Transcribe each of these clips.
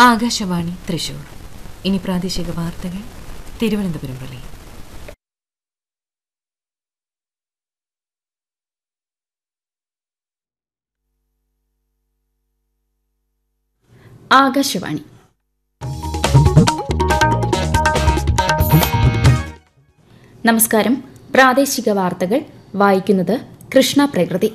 ആകാശവാണി തൃശൂർ ഇനി പ്രാദേശിക വാർത്തകൾ തിരുവനന്തപുരം പള്ളി ആകാശവാണി നമസ്കാരം പ്രാദേശിക വാർത്തകൾ വായിക്കുന്നത് കൃഷ്ണ പ്രകൃതി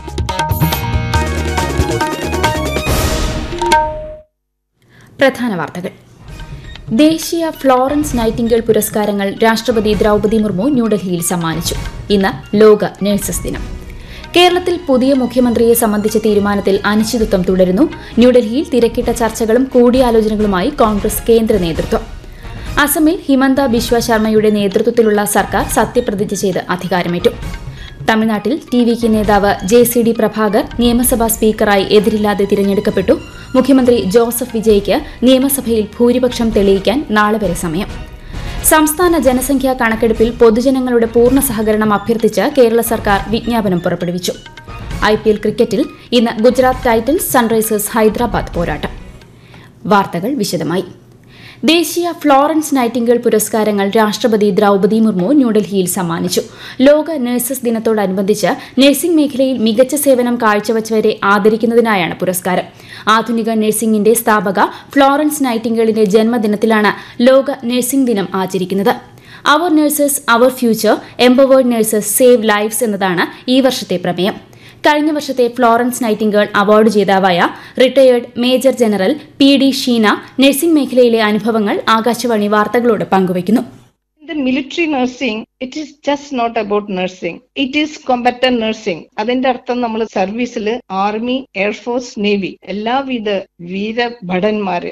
പ്രധാന വാർത്തകൾ ദേശീയ ഫ്ലോറൻസ് നൈറ്റിംഗേൽ പുരസ്കാരങ്ങൾ രാഷ്ട്രപതി ദ്രൗപദി മുർമു ന്യൂഡൽഹിയിൽ സമ്മാനിച്ചു ഇന്ന് ലോക നഴ്സസ് ദിനം കേരളത്തിൽ പുതിയ മുഖ്യമന്ത്രിയെ സംബന്ധിച്ച തീരുമാനത്തിൽ അനിശ്ചിതത്വം തുടരുന്നു ന്യൂഡൽഹിയിൽ തിരക്കിട്ട ചർച്ചകളും കൂടിയാലോചനകളുമായി കോൺഗ്രസ് കേന്ദ്ര നേതൃത്വം അസമിൽ ഹിമന്ത ബിശ്വ ശർമ്മയുടെ നേതൃത്വത്തിലുള്ള സർക്കാർ സത്യപ്രതിജ്ഞ ചെയ്ത് അധികാരമേറ്റു തമിഴ്നാട്ടിൽ ടി വി കെ നേതാവ് ജെ സി ഡി പ്രഭാകർ നിയമസഭാ സ്പീക്കറായി എതിരില്ലാതെ തിരഞ്ഞെടുക്കപ്പെട്ടു മുഖ്യമന്ത്രി ജോസഫ് വിജയ്ക്ക് നിയമസഭയിൽ ഭൂരിപക്ഷം തെളിയിക്കാൻ നാളെ വരെ സമയം സംസ്ഥാന ജനസംഖ്യാ കണക്കെടുപ്പിൽ പൊതുജനങ്ങളുടെ പൂർണ്ണ സഹകരണം അഭ്യർത്ഥിച്ച് കേരള സർക്കാർ വിജ്ഞാപനം പുറപ്പെടുവിച്ചു ഐ പി എൽ ക്രിക്കറ്റിൽ ഇന്ന് ഗുജറാത്ത് ടൈറ്റൻസ് സൺറൈസേഴ്സ് ഹൈദരാബാദ് പോരാട്ടം വാർത്തകൾ വിശദമായി ദേശീയ ഫ്ലോറൻസ് നൈറ്റിംഗേൽ പുരസ്കാരങ്ങൾ രാഷ്ട്രപതി ദ്രൗപദി മുർമു ന്യൂഡൽഹിയിൽ സമ്മാനിച്ചു ലോക നഴ്സസ് ദിനത്തോടനുബന്ധിച്ച് നഴ്സിംഗ് മേഖലയിൽ മികച്ച സേവനം കാഴ്ചവച്ചവരെ ആദരിക്കുന്നതിനായാണ് പുരസ്കാരം ആധുനിക നഴ്സിംഗിന്റെ സ്ഥാപക ഫ്ലോറൻസ് നൈറ്റിംഗേളിന്റെ ജന്മദിനത്തിലാണ് ലോക നഴ്സിംഗ് ദിനം ആചരിക്കുന്നത് our nurses our future empowered nurses save lives എന്നതാണ് ഈ വർഷത്തെ പ്രമേയം കഴിഞ്ഞ വർഷത്തെ ഫ്ലോറൻസ് നൈറ്റിംഗേൾ അവാർഡ് ജേതാവായ retired major general P D Sheena nursing മേഖലയിലെ അനുഭവങ്ങൾ ആകാശവാണി വാർത്തകളോട് പങ്കുവയ്ക്കുന്നു In the military nursing, it is just not about nursing. It is combatant nursing. അതിന്റെ അർത്ഥം നമ്മൾ സർവീസിൽ ആർമി എയർഫോഴ്സ് നേവി എല്ലാവിധ വീരഭടന്മാര്